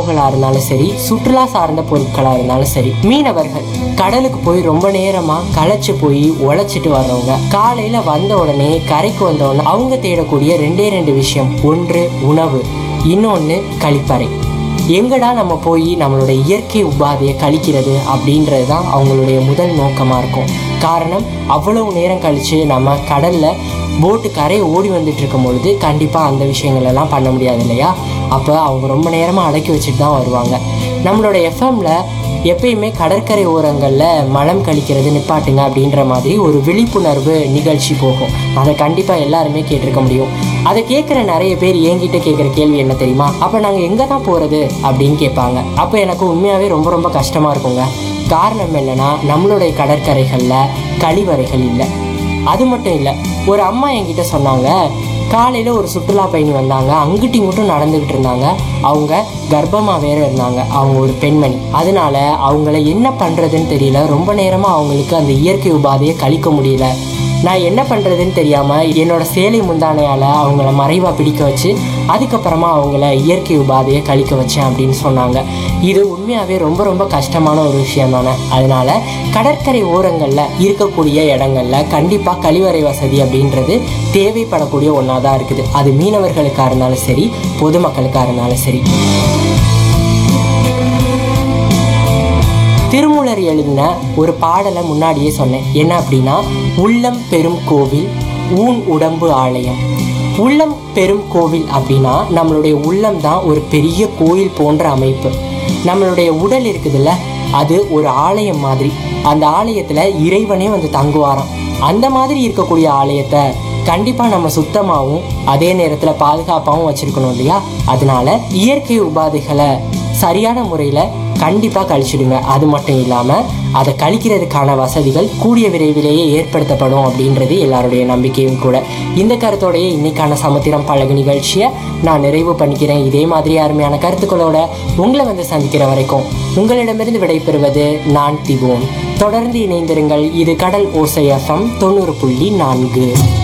உணவுகளா இருந்தாலும் சரி சுற்றுலா சார்ந்த பொருட்களா இருந்தாலும் சரி மீனவர்கள் கடலுக்கு போய் ரொம்ப நேரமா களைச்சு போய் உழைச்சிட்டு வர்றவங்க காலையில வந்த உடனே கரைக்கு வந்த உடனே அவங்க தேடக்கூடிய ரெண்டே ரெண்டு விஷயம் ஒன்று உணவு இன்னொன்னு கழிப்பறை எங்கடா நம்ம போய் நம்மளோட இயற்கை உபாதையை கழிக்கிறது அப்படின்றது தான் அவங்களுடைய முதல் நோக்கமாக இருக்கும் காரணம் அவ்வளவு நேரம் கழித்து நம்ம கடலில் போட்டு கரை ஓடி வந்துட்டு இருக்கும் பொழுது கண்டிப்பாக அந்த விஷயங்கள் எல்லாம் பண்ண முடியாது இல்லையா அப்போ அவங்க ரொம்ப நேரமாக அடக்கி வச்சுட்டு தான் வருவாங்க நம்மளோட எஃப்எம்ல எப்பயுமே கடற்கரை ஓரங்களில் மலம் கழிக்கிறது நிப்பாட்டுங்க அப்படின்ற மாதிரி ஒரு விழிப்புணர்வு நிகழ்ச்சி போகும் அதை கண்டிப்பாக எல்லாருமே கேட்டிருக்க முடியும் அதை கேட்குற நிறைய பேர் என்கிட்ட கேட்குற கேள்வி என்ன தெரியுமா அப்போ நாங்கள் எங்கே தான் போகிறது அப்படின்னு கேட்பாங்க அப்போ எனக்கு உண்மையாகவே ரொம்ப ரொம்ப கஷ்டமாக இருக்குங்க காரணம் என்னன்னா நம்மளுடைய கடற்கரைகளில் கழிவறைகள் இல்லை அது மட்டும் இல்லை ஒரு அம்மா என்கிட்ட சொன்னாங்க காலையில் ஒரு சுற்றுலா பயணி வந்தாங்க அங்கிட்டி மட்டும் நடந்துக்கிட்டு இருந்தாங்க அவங்க கர்ப்பமாக வேற இருந்தாங்க அவங்க ஒரு பெண்மணி அதனால அவங்கள என்ன பண்ணுறதுன்னு தெரியல ரொம்ப நேரமாக அவங்களுக்கு அந்த இயற்கை உபாதையை கழிக்க முடியல நான் என்ன பண்ணுறதுன்னு தெரியாமல் என்னோட சேலை முந்தானையால் அவங்கள மறைவாக பிடிக்க வச்சு அதுக்கப்புறமா அவங்கள இயற்கை உபாதையை கழிக்க வச்சேன் அப்படின்னு சொன்னாங்க இது உண்மையாகவே ரொம்ப ரொம்ப கஷ்டமான ஒரு விஷயம் தானே அதனால கடற்கரை ஓரங்களில் இருக்கக்கூடிய இடங்கள்ல கண்டிப்பாக கழிவறை வசதி அப்படின்றது தேவைப்படக்கூடிய ஒன்றா தான் இருக்குது அது மீனவர்களுக்காக இருந்தாலும் சரி பொதுமக்களுக்காக இருந்தாலும் சரி திருமூலர் எழுதின ஒரு பாடலை முன்னாடியே சொன்னேன் என்ன அப்படின்னா உள்ளம் பெரும் கோவில் ஊன் உடம்பு ஆலயம் உள்ளம் பெரும் கோவில் அப்படின்னா நம்மளுடைய உள்ளம் தான் ஒரு பெரிய கோயில் போன்ற அமைப்பு நம்மளுடைய உடல் இருக்குதுல்ல அது ஒரு ஆலயம் மாதிரி அந்த ஆலயத்துல இறைவனே வந்து தங்குவாராம் அந்த மாதிரி இருக்கக்கூடிய ஆலயத்தை கண்டிப்பா நம்ம சுத்தமாகவும் அதே நேரத்துல பாதுகாப்பாகவும் வச்சிருக்கணும் இல்லையா அதனால இயற்கை உபாதைகளை சரியான முறையில கண்டிப்பா கழிச்சிடுங்க அது மட்டும் இல்லாம அதை கழிக்கிறதுக்கான வசதிகள் கூடிய விரைவிலேயே ஏற்படுத்தப்படும் அப்படின்றது எல்லாருடைய நம்பிக்கையும் கூட இந்த கருத்தோடைய இன்னைக்கான சமுத்திரம் பழகு நிகழ்ச்சியை நான் நிறைவு பண்ணிக்கிறேன் இதே மாதிரி அருமையான கருத்துக்களோட உங்களை வந்து சந்திக்கிற வரைக்கும் உங்களிடமிருந்து விடைபெறுவது நான் திபோன் தொடர்ந்து இணைந்திருங்கள் இது கடல் ஓசை எஃப்எம் தொண்ணூறு புள்ளி நான்கு